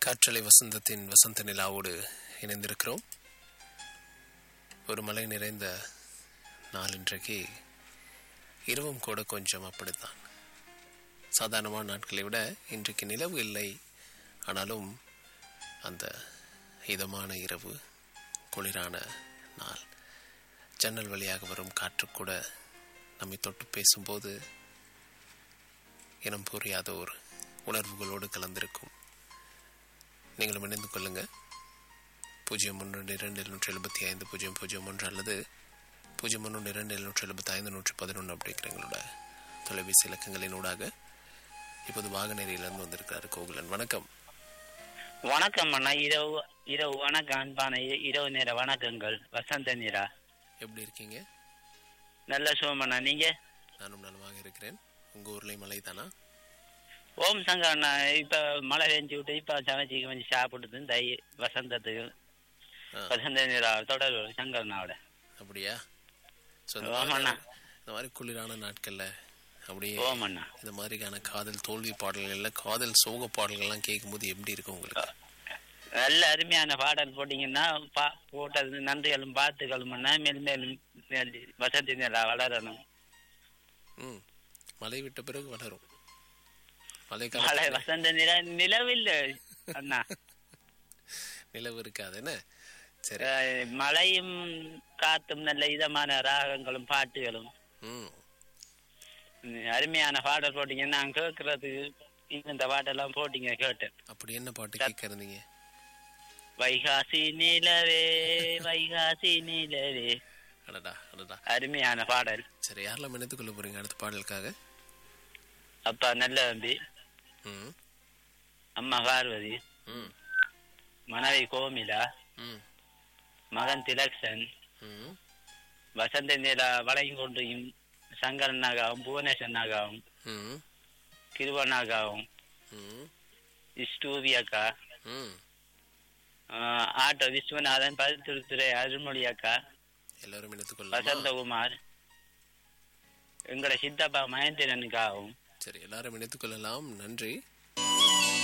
காற்றலை வசந்தத்தின் வசந்த நிலாவோடு இணைந்திருக்கிறோம் ஒரு மழை நிறைந்த நாள் இன்றைக்கு இரவும் கூட கொஞ்சம் அப்படித்தான் சாதாரணமான நாட்களை விட இன்றைக்கு நிலவு இல்லை ஆனாலும் அந்த இதமான இரவு குளிரான நாள் ஜன்னல் வழியாக வரும் காற்று கூட நம்மை தொட்டு பேசும்போது இனம் புரியாத ஒரு உணர்வுகளோடு கலந்திருக்கும் நீங்களும் இணைந்து கொள்ளுங்க பூஜ்ஜியம் ஒன்று இரண்டு எழுநூற்றி எழுபத்தி ஐந்து பூஜ்ஜியம் பூஜ்ஜியம் ஒன்று அல்லது பூஜ்ஜியம் ஒன்று இரண்டு எழுநூற்றி எழுபத்தி ஐந்து நூற்றி பதினொன்று அப்படிங்கிற எங்களோட தொலைபேசி இலக்கங்களின் ஊடாக இப்போது வாகனேரியிலிருந்து வந்திருக்கிறார் கோகுலன் வணக்கம் வணக்கம் அண்ணா இரவு இரவு வணக்கம் அன்பான இ- இரவு நேர வணக்கங்கள் வசந்த நிரா எப்படி இருக்கீங்க நல்ல சுகமண்ணா நீங்க நானும் நலமாக இருக்கிறேன் உங்கள் ஊர்லேயும் மழை தானா ஓம் சங்கர் அண்ணா இப்ப மழை பெஞ்சு விட்டு இப்ப சமைச்சு கொஞ்சம் சாப்பிட்டு தை வசந்தத்துக்கு ஆ. வசந்த நிரா தொடர் சங்கர் அண்ணாவோட அப்படியா ஸோ ஆமாண்ணா. இந்த மாதிரி குளிரான நாட்களில் அப்படியே ஓம் அண்ணா இந்த மாதிரியான காதல் தோல்வி பாடல்கள்ல காதல் சோக பாடல்கள்லாம் கேட்கும்போது எப்படி இருக்கும் உங்களுக்கு நல்ல அருமையான பாடல் போட்டீங்கன்னா பா போட்டது நன்றிகளும் பார்த்துகளும் அண்ணா மேலும் மேலும் மேல் வசந்த நிலா வளரணும் ம் மழை விட்ட பிறகு வளரும் மழை மழை காலத்துல வசந்த நிலா நிலவில் அண்ணா நிலவு இருக்காது என்ன சரி அஹ், மழையும் காத்தும் நல்ல இதமான ராகங்களும் பாட்டுகளும் ம் ம், அருமையான பாடல் போட்டீங்க நான் கேட்கறதுக்கு நீங்க இந்த பாட்டெல்லாம் போட்டீங்க கேட்டேன் அப்படி என்ன பாட்டு கேட்க இருந்தீங்க வைகாசி நிலவே வைகாசி நிலவே அடடா அடடா அருமையான பாடல் சரி யாரெல்லாம் இணைத்துக் கொள்ள போறீங்க அடுத்த பாடலுக்காக அப்பா நல்ல தம்பி ம் அம்மா பார்வதி ம் மனைவி கோமிலா ம் மகன் திலக்ஷன் ம் வசந்த நிலா வளைங்கொன்றையும் சங்கரனாகவும் புவனேஸ்வரனாகவும் ம் கிருவனாகவும் ம் ஸ்டூவி அக்கா ம் ஆஹ், ஆட்டோ விஸ்வநாதன் பருத்திருத்துறை அருள்மொழி அக்கா எல்லாரும் இணைத்துக் கொள்ளலாமா வசந்தகுமார் எங்களோட சித்தப்பா மகேந்திரனுக்காகவும் சரி எல்லாரும் இணைத்துக் கொள்ளலாம் நன்றி